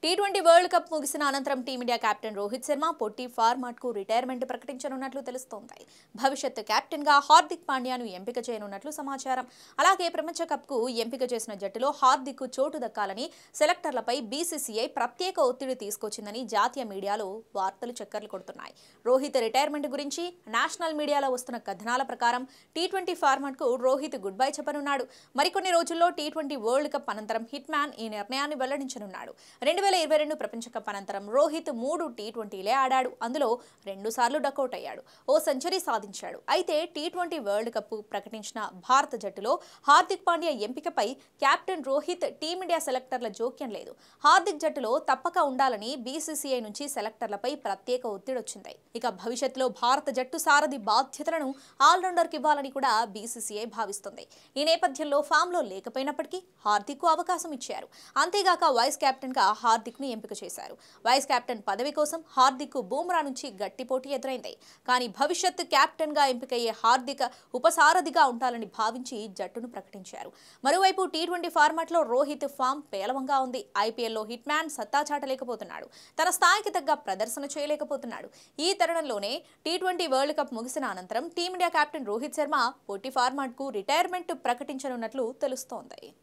tea twenty world cup ముగిసిన అనంతరం Team India captain Rohit Sharma పొట్టి ఫార్మాట్కు రిటైర్మెంట్ ప్రకటించనున్నట్లు తెలుస్తోంది భవిష్యత్ కెప్టెన్గా హార్దిక్ పాండ్యాను ఎంపిక చేయనున్నట్లు సమాచారం అలాగే ప్రపంచ కప్కు ఎంపిక చేసిన జట్టులో హార్దిక్కు చోటు దక్కాలని సెలెక్టర్లపై బీసీసీఐ ప్రత్యేక ఒత్తిడి తీసుకొచ్చిందని జాతీయ మీడియాలో వార్తలు చక్కర్లు కొడుతున్నాయి రోహిత్ రిటైర్మెంట్ గురించి నేషనల్ మీడియాలో వస్తున్న కథనాల ప్రకారం టీ ట్వంటీ ఫార్మాట్కు రోహిత్ గుడ్ బై చెప్పనున్నాడు మరికొన్ని రోజుల్లో టీ ట్వంటీ వరల్డ్ కప్ అనంతరం హిట్ మ్యాన్ ఈ నిర్ణయాన్ని వెల్లడించనున్నాడు రెండు వేల ఇరవై రెండు ప్రపంచ కప్ అనంతరం రోహిత్ మూడు టీ ట్వంటీలే ఆడాడు అందులో రెండు సార్లు డకౌట్ అయ్యాడు ఓ సెంచరీ సాధించాడు అయితే టీ ట్వంటీ వరల్డ్ కప్ ప్రకటించిన భారత జట్టులో హార్దిక్ పాండ్యా ఎంపికపై కెప్టెన్ రోహిత్ టీమిండియా సెలెక్టర్ల జోక్యం లేదు హార్దిక్ జట్టులో తప్పక ఉండాలని బీసీసీఐ నుంచి సెలెక్టర్లపై ప్రత్యేక ఒత్తిడి వచ్చింది ఇక భవిష్యత్తులో భారత జట్టు సారథి బాధ్యతలను ఆల్రౌండర్కి ఇవ్వాలని కూడా బీసీసీఐ భావిస్తుంది ఈ నేపథ్యంలో ఫామ్లో లేకపోయినప్పటికీ హార్దిక్కు అవకాశం ఇచ్చారు అంతేగాక వైస్ కెప్టెన్గా హార్దిక్ను ఎంపిక చేశారు వైస్ కెప్టెన్ పదవి కోసం హార్దిక్ బూమ్రా నుంచి గట్టి పోటీ ఎదురైంది కానీ భవిష్యత్ కెప్టెన్గా ఎంపికయ్యే హార్దిక్ ఉపసారథిగా ఉండాలని భావించి జట్టును ప్రకటించారు మరోవైపు టీ ట్వంటీ ఫార్మాట్లో రోహిత్ ఫామ్ పేలవంగా ఉంది ఐపీఎల్లో హిట్ మ్యాన్ సత్తా చాటలేకపోతున్నాడు తన స్థాయికి తగ్గ ప్రదర్శన చేయలేకపోతున్నాడు ఈ తరుణంలోనే టీ ట్వంటీ వరల్డ్ కప్ ముగిసిన అనంతరం టీమిండియా కెప్టెన్ రోహిత్ శర్మ పొట్టి ఫార్మాట్కు రిటైర్మెంట్ ప్రకటించనున్నట్లు తెలుస్తోంది